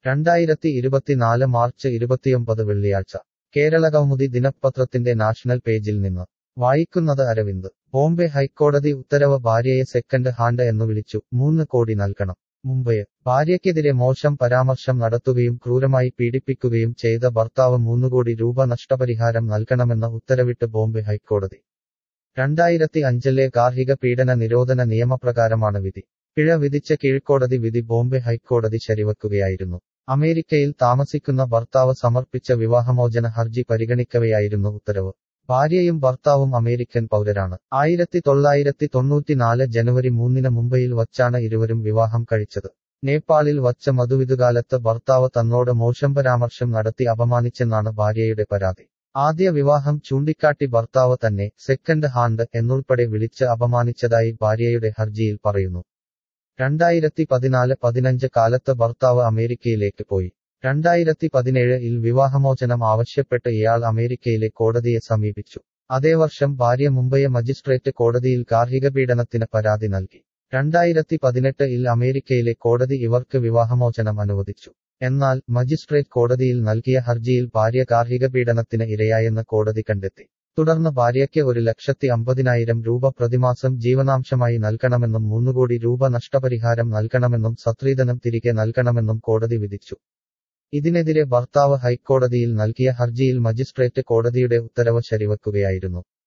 രണ്ടായിരത്തി ഇരുപത്തിനാല് മാർച്ച് ഇരുപത്തിയൊമ്പത് വെള്ളിയാഴ്ച കേരളകൗമുദി ദിനപത്രത്തിന്റെ നാഷണൽ പേജിൽ നിന്ന് വായിക്കുന്നത് അരവിന്ദ് ബോംബെ ഹൈക്കോടതി ഉത്തരവ് ഭാര്യയെ സെക്കൻഡ് ഹാൻഡ് എന്നു വിളിച്ചു മൂന്ന് കോടി നൽകണം മുംബൈ ഭാര്യയ്ക്കെതിരെ മോശം പരാമർശം നടത്തുകയും ക്രൂരമായി പീഡിപ്പിക്കുകയും ചെയ്ത ഭർത്താവ് മൂന്നുകോടി രൂപ നഷ്ടപരിഹാരം നൽകണമെന്ന ഉത്തരവിട്ട് ബോംബെ ഹൈക്കോടതി രണ്ടായിരത്തി അഞ്ചിലെ ഗാർഹിക പീഡന നിരോധന നിയമപ്രകാരമാണ് വിധി പിഴ വിധിച്ച കീഴ്ക്കോടതി വിധി ബോംബെ ഹൈക്കോടതി ശരിവെക്കുകയായിരുന്നു അമേരിക്കയിൽ താമസിക്കുന്ന ഭർത്താവ് സമർപ്പിച്ച വിവാഹമോചന ഹർജി പരിഗണിക്കവെയായിരുന്നു ഉത്തരവ് ഭാര്യയും ഭർത്താവും അമേരിക്കൻ പൗരരാണ് ആയിരത്തി തൊള്ളായിരത്തി തൊണ്ണൂറ്റിനാല് ജനുവരി മൂന്നിന് മുംബൈയിൽ വച്ചാണ് ഇരുവരും വിവാഹം കഴിച്ചത് നേപ്പാളിൽ വച്ച മധുവിധുകാലത്ത് ഭർത്താവ് തന്നോട് മോശം പരാമർശം നടത്തി അപമാനിച്ചെന്നാണ് ഭാര്യയുടെ പരാതി ആദ്യ വിവാഹം ചൂണ്ടിക്കാട്ടി ഭർത്താവ് തന്നെ സെക്കൻഡ് ഹാൻഡ് എന്നുൾപ്പെടെ വിളിച്ച് അപമാനിച്ചതായി ഭാര്യയുടെ ഹർജിയിൽ പറയുന്നു രണ്ടായിരത്തി പതിനാല് പതിനഞ്ച് കാലത്ത് ഭർത്താവ് അമേരിക്കയിലേക്ക് പോയി രണ്ടായിരത്തി പതിനേഴ് ഇൽ വിവാഹമോചനം ആവശ്യപ്പെട്ട് ഇയാൾ അമേരിക്കയിലെ കോടതിയെ സമീപിച്ചു അതേ വർഷം ഭാര്യ മുംബൈ മജിസ്ട്രേറ്റ് കോടതിയിൽ ഗാർഹിക പീഡനത്തിന് പരാതി നൽകി രണ്ടായിരത്തി പതിനെട്ട് ഇൽ അമേരിക്കയിലെ കോടതി ഇവർക്ക് വിവാഹമോചനം അനുവദിച്ചു എന്നാൽ മജിസ്ട്രേറ്റ് കോടതിയിൽ നൽകിയ ഹർജിയിൽ ഭാര്യ ഗാർഹിക പീഡനത്തിന് ഇരയായെന്ന് കോടതി കണ്ടെത്തി തുടർന്ന് ഭാര്യയ്ക്ക് ഒരു ലക്ഷത്തി അമ്പതിനായിരം രൂപ പ്രതിമാസം ജീവനാംശമായി നൽകണമെന്നും മൂന്നുകോടി രൂപ നഷ്ടപരിഹാരം നൽകണമെന്നും സത്രീധനം തിരികെ നൽകണമെന്നും കോടതി വിധിച്ചു ഇതിനെതിരെ ഭർത്താവ് ഹൈക്കോടതിയിൽ നൽകിയ ഹർജിയിൽ മജിസ്ട്രേറ്റ് കോടതിയുടെ ഉത്തരവ് ശരിവെക്കുകയായിരുന്നു